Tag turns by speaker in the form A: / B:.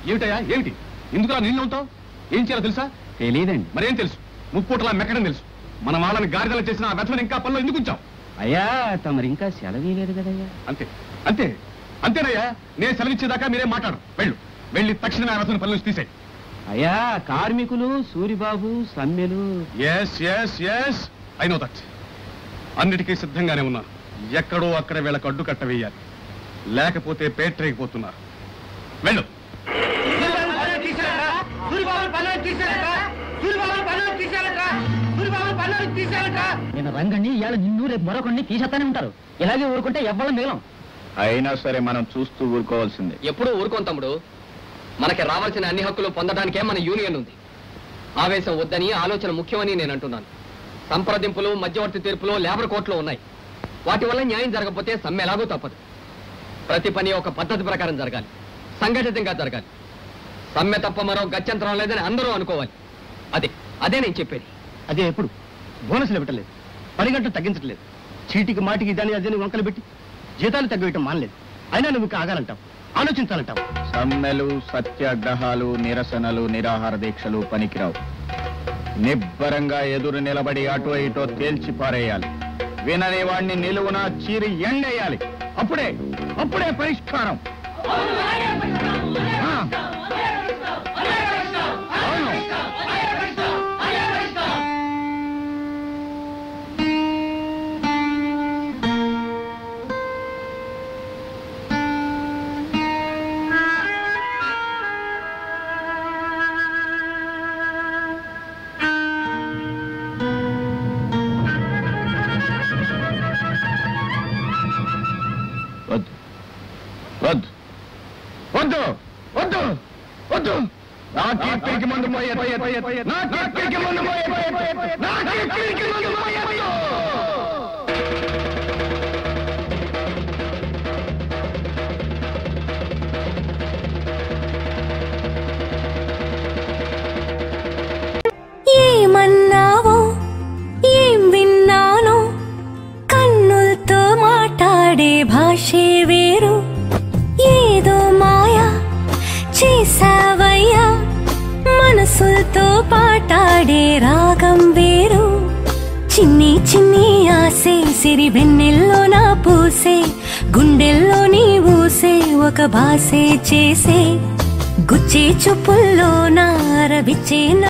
A: ఏమిటయ్యా ఏమిటి ఎందుకులా నీళ్ళు ఉంటావు ఏం చేయాలో తెలుసా
B: తెలియదండి
A: మరేం తెలుసు ముప్పూటలా మెక్కడం తెలుసు మన వాళ్ళని గాడిదలు చేసిన ఆ వెధవని ఇంకా పనిలో ఎందుకు ఉంచావు
B: అయ్యా తమరు ఇంకా సెలవు ఇవ్వలేదు కదయ్యా
A: అంతే అంతే అంతేనయ్యా నేను సెలవిచ్చేదాకా మీరేం మాట్లాడు వెళ్ళు వెళ్ళి తక్షణమే ఆ వెధవని పని నుంచి తీసేయి
B: అయ్యా కార్మికులు సూరిబాబు సమ్మెలు
A: yes yes yes I know that అన్నిటికీ సిద్ధంగానే ఉన్నాను ఎక్కడో అక్కడ వీళ్ళకు అడ్డు కట్ట వేయాలి లేకపోతే పేట్రేగిపోతున్నారు వెళ్ళు
B: నేను రంగండి ఇవాళ నిన్ను రేపు మరొకడిని తీసేస్తానే ఉంటారు ఇలాగే ఊరుకుంటే ఎవ్వరం మిగలం
C: అయినా సరే మనం చూస్తూ ఊరుకోవాల్సిందే
D: ఎప్పుడూ ఊరుకోం తమ్ముడు మనకి రావాల్సిన అన్ని హక్కులు పొందడానికే మన యూనియన్ ఉంది ఆవేశం వద్దని ఆలోచన ముఖ్యమని నేను అంటున్నాను సంప్రదింపులు మధ్యవర్తి తీర్పులు లేబర్ కోర్టులో ఉన్నాయి వాటి వల్ల న్యాయం జరగకపోతే సమ్మె ఎలాగూ తప్పదు ప్రతి పని ఒక పద్ధతి ప్రకారం జరగాలి సంఘటితంగా జరగాలి సమ్మె తప్ప మరో గత్యంతరం లేదని అందరూ అనుకోవాలి అదే అదే నేను చెప్పేది
B: అదే ఎప్పుడు బోనస్లు ఇవ్వటలేదు పని గంటలు తగ్గించట్లేదు చీటికి మాటికి దాని అదని వంకలు పెట్టి జీతాలు తగ్గవేయటం మానలేదు అయినా నువ్వు ఇంకా ఆగాలంటావు ఆలోచించాలంటావు
C: సమ్మెలు సత్యాగ్రహాలు నిరసనలు నిరాహార దీక్షలు పనికిరావు నిబ్బరంగా ఎదురు నిలబడి అటో ఇటో తేల్చి పారేయాలి వినని వాణ్ణి నిలువున చీరి ఎండేయాలి అప్పుడే అప్పుడే పరిష్కారం ఆ. అవును. వద్దు వద్దు వద్దు వద్దు వద్దు నా కీర్తికి ముందు మోయదు నా కీర్తికి ముందు మోయదు నా కీర్తికి ముందు మోయదు
E: ఏమన్నావో ఏం విన్నానో కన్నులతో మాట్లాడే భాషే వేరు ఏదో మాయా చేసావయ్యా మనసులతో పాటాడే రాగం వేరు చిన్ని చిన్ని ఆసే సిరి వెన్నెల్లో నా పూసే గుండెల్లో నీ ఊసే ఒక భాసే చేసే గుచ్చే చూపుల్లో నా రవిచ్చే నా